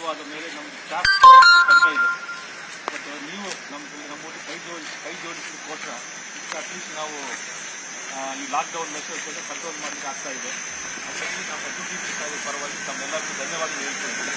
ಆದ ಮೇಲೆ ನಮ್ಮ ಸ್ಟಾಫ್ ಕಡಿಮೆ ಇದೆ ಬಟ್ ನೀವು ನಮ್ಮ ನಮ್ಮ ಒಟ್ಟಿಗೆ ಕೈ ಜೋಡಿಸಿ ಕೈ ಜೋಡಿಸಿದ ಕೊಟ್ರೆ ಇಷ್ಟು ಅಟ್ಲೀಸ್ಟ್ ನಾವು ಆ, ಈ ಲಾಕ್ಡೌನ್ ಮೆಸೇಜ್ ಕಂಟ್ರೋಲ್ ಮಾಡಲಿಕ್ಕೆ ಆಗ್ತಾ ಇದೆ ಹಾಗಾಗಿ ನಮ್ಮ ಅತಿಥಿ ಸಾಹೇಬರ ಪರವಾಗಿ ತಮ್ಮೆಲ್ಲರಿಗೂ ಧನ್ಯವಾದ ಹೇಳ್ತಿದ್ದೀನಿ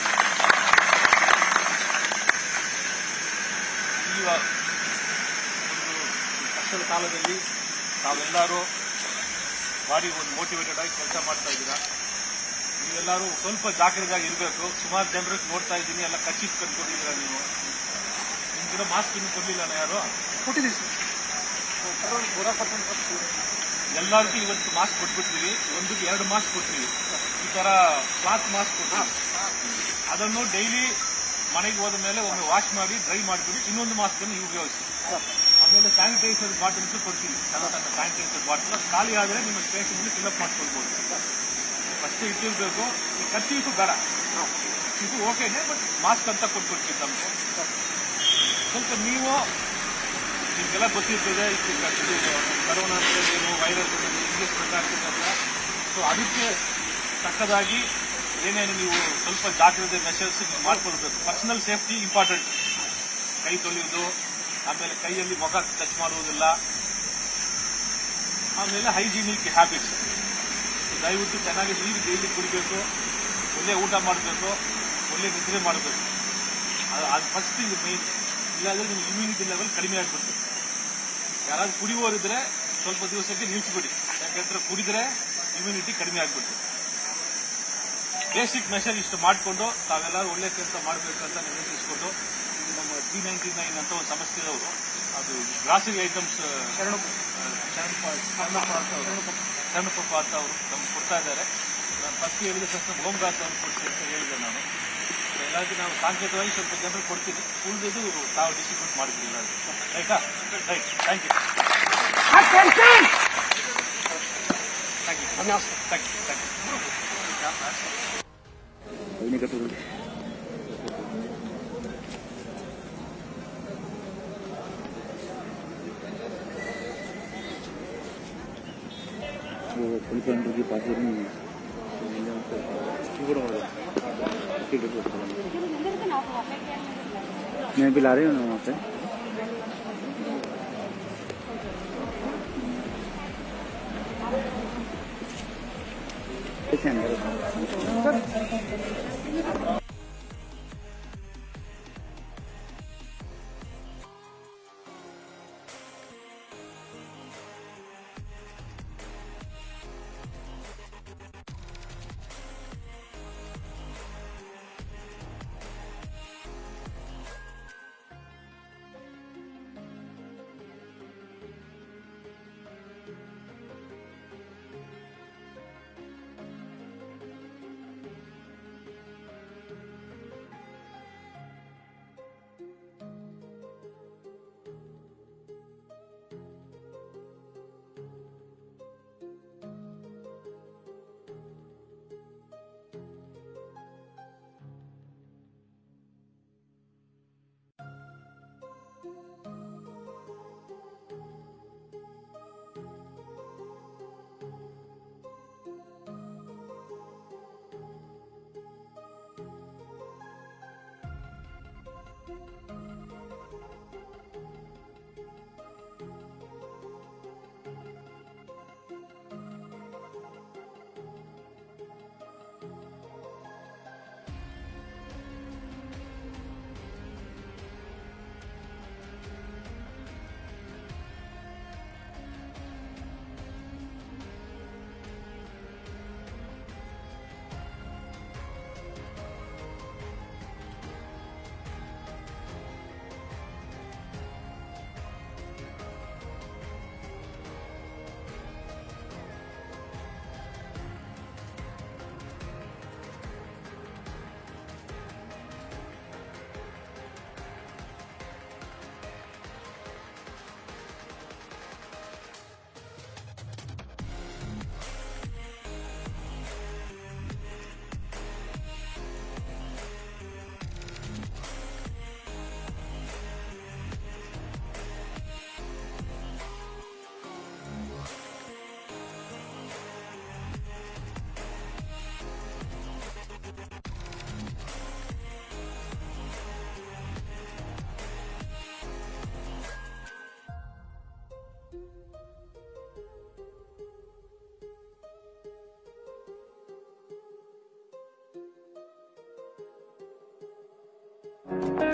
ಈಗ ಒಂದು ಕಷ್ಟದ ಕಾಲದಲ್ಲಿ ತಾವೆಲ್ಲರೂ ಭಾರಿ ಒಂದು ಮೋಟಿವೇಟೆಡ್ ಆಗಿ ಕೆಲಸ ಮಾಡ್ತಾ ಇದ್ದೀರಾ ನೀವೆಲ್ಲರೂ ಸ್ವಲ್ಪ ಜಾಗ್ರತೆಯಾಗಿ ಇರಬೇಕು ಸುಮಾರು ಜನರಿಗೆ ನೋಡ್ತಾ ಇದ್ದೀನಿ ಎಲ್ಲ ಕಚ್ಚಿ ಕಂಡುಕೊಂಡಿದ್ದೀರಾ ನೀವು ನಿಮ್ಗಿರೋ ಮಾಸ್ಕ್ ಇನ್ನು ಕೊಡ್ಲಿಲ್ಲ ಯಾರು ಕೊಟ್ಟಿದ್ದೀವಿ ಸರ್ ಎಲ್ಲರಿಗೂ ಇವತ್ತು ಮಾಸ್ಕ್ ಕೊಟ್ಬಿಡ್ತೀವಿ ಒಂದಕ್ಕೆ ಎರಡು ಮಾಸ್ಕ್ ಕೊಡ್ತೀವಿ ಈ ತರ ಕ್ಲಾತ್ ಮಾಸ್ಕ್ ಕೊಡ್ತೀವಿ ಅದನ್ನು ಡೈಲಿ ಮನೆಗೆ ಹೋದ ಮೇಲೆ ಒಮ್ಮೆ ವಾಶ್ ಮಾಡಿ ಡ್ರೈ ಮಾಡ್ತೀವಿ ಇನ್ನೊಂದು ಮಾಸ್ಕ್ ಅನ್ನು ಉಪಯೋಗಿಸಿ ಆಮೇಲೆ ಸ್ಯಾನಿಟೈಸರ್ ಬಾಟಲ್ಸ್ ಕೊಡ್ತೀವಿ ಸಣ್ಣ ಸಣ್ಣ ಸ್ಯಾನಿಟೈಸರ್ ಬಾಟಲ್ ಖಾಲಿ ಆದರೆ ನಿಮ್ಮ ಸ್ಟೇಷನ್ ಫಿಲ್ಅಪ್ ಮಾಡ್ಕೊಳ್ಬೋದು ಫಸ್ಟ್ ಇಟ್ಟಿರ್ಬೇಕು ಈ ಕರ್ಚೀಫು ಬೇಡ ಇದು ಓಕೆನೆ ಬಟ್ ಮಾಸ್ಕ್ ಅಂತ ಕೊಟ್ಬಿಡ್ತೀವಿ ನಮಗೆ ಸ್ವಲ್ಪ ನೀವು ನಿಮ್ಗೆಲ್ಲ ಗೊತ್ತಿರ್ತದೆ ಇದು ಇದು ಕರೋನಾ ಅಂತ ಏನು ವೈರಸ್ ಹಿಂಗೆ ಸ್ಪ್ರೆಡ್ ಆಗ್ತದೆ ಅಂತ ಸೊ ಅದಕ್ಕೆ ತಕ್ಕದಾಗಿ ಏನೇನು ನೀವು ಸ್ವಲ್ಪ ಜಾಗ್ರತೆ ಮೆಷರ್ಸ್ ನೀವು ಮಾಡ್ಕೊಳ್ಬೇಕು ಪರ್ಸನಲ್ ಸೇಫ್ಟಿ ಇಂಪಾರ್ಟೆಂಟ್ ಕೈ ತೊಳೆಯೋದು ಆಮೇಲೆ ಕೈಯಲ್ಲಿ ಮುಖ ಟಚ್ ಮಾಡುವುದಿಲ್ಲ ಆಮೇಲೆ ಹೈಜಿನಿಕ್ ಹ್ಯಾಬಿಟ್ಸ್ ದಯವಿಟ್ಟು ಚೆನ್ನಾಗಿ ನೀರು ಡೈಲಿ ಕುಡಿಬೇಕು ಒಳ್ಳೆ ಊಟ ಮಾಡಬೇಕು ಒಳ್ಳೆ ನಿದ್ರೆ ಮಾಡಬೇಕು ಅದು ಅದು ಫಸ್ಟ್ ಇದು ಮೇನ್ ಇಲ್ಲಾಂದ್ರೆ ನಿಮ್ಮ ಇಮ್ಯುನಿಟಿ ಲೆವೆಲ್ ಕಡಿಮೆ ಆಗ್ಬಿಡ್ತದೆ ಯಾರಾದ್ರೂ ಕುಡಿಯೋರಿದ್ರೆ ಸ್ವಲ್ಪ ದಿವಸಕ್ಕೆ ನಿಲ್ಲಿಸ್ಬಿಡಿ ಯಾಕಂದ್ರೆ ಕುಡಿದ್ರೆ ಇಮ್ಯುನಿಟಿ ಕಡಿಮೆ ಆಗ್ಬಿಡ್ತದೆ ಬೇಸಿಕ್ ಮೆಷರ್ ಇಷ್ಟು ಮಾಡಿಕೊಂಡು ತಾವೆಲ್ಲರೂ ಒಳ್ಳೆ ಕೆಲಸ ಮಾಡಬೇಕು ಅಂತ ನಿರ್ಣಯಿಸಿಕೊಂಡು ಇದು ನಮ್ಮ ತ್ರೀ ನೈಂಟಿ ನೈನ್ ಅಂತ ಒಂದು ಸಂಸ್ಥೆ ಅವರು ಅದು ಗ್ರಾಸರಿ ಐಟಮ್ಸ್ ಶರಣ ಶರಣಪ್ಪ ಅಂತ ಅವರು ನಮ್ಗೆ ಕೊಡ್ತಾ ಇದ್ದಾರೆ ನಾನು ಫಸ್ಟ್ ಹೇಳಿದ ತಕ್ಷಣ ಹೋಮ್ ಗಾರ್ಡ್ ಅವ್ರು ಕೊಡ್ತೀನಿ ಅಂತ ಹೇಳಿದೆ ನಾನು ಎಲ್ಲರಿಗೂ ನಾವು ಸಾಂಕೇತಿಕವಾಗಿ ಸ್ವಲ್ಪ ಜನರು ಕೊಡ್ತೀನಿ ಉಳಿದಿದ್ದು ತಾವು ಡಿಸ್ಟ್ರಿಬ್ಯೂಟ್ ಮಾಡಿದ್ರಿ ಎಲ್ಲರಿಗೂ ರೈಟಾ right thank you thank you thank you thank you वो पुलिस सेंटर के पास ही नहीं है मैं भी ला रही हूँ वहाँ पे कैसे अंदर ಸರ್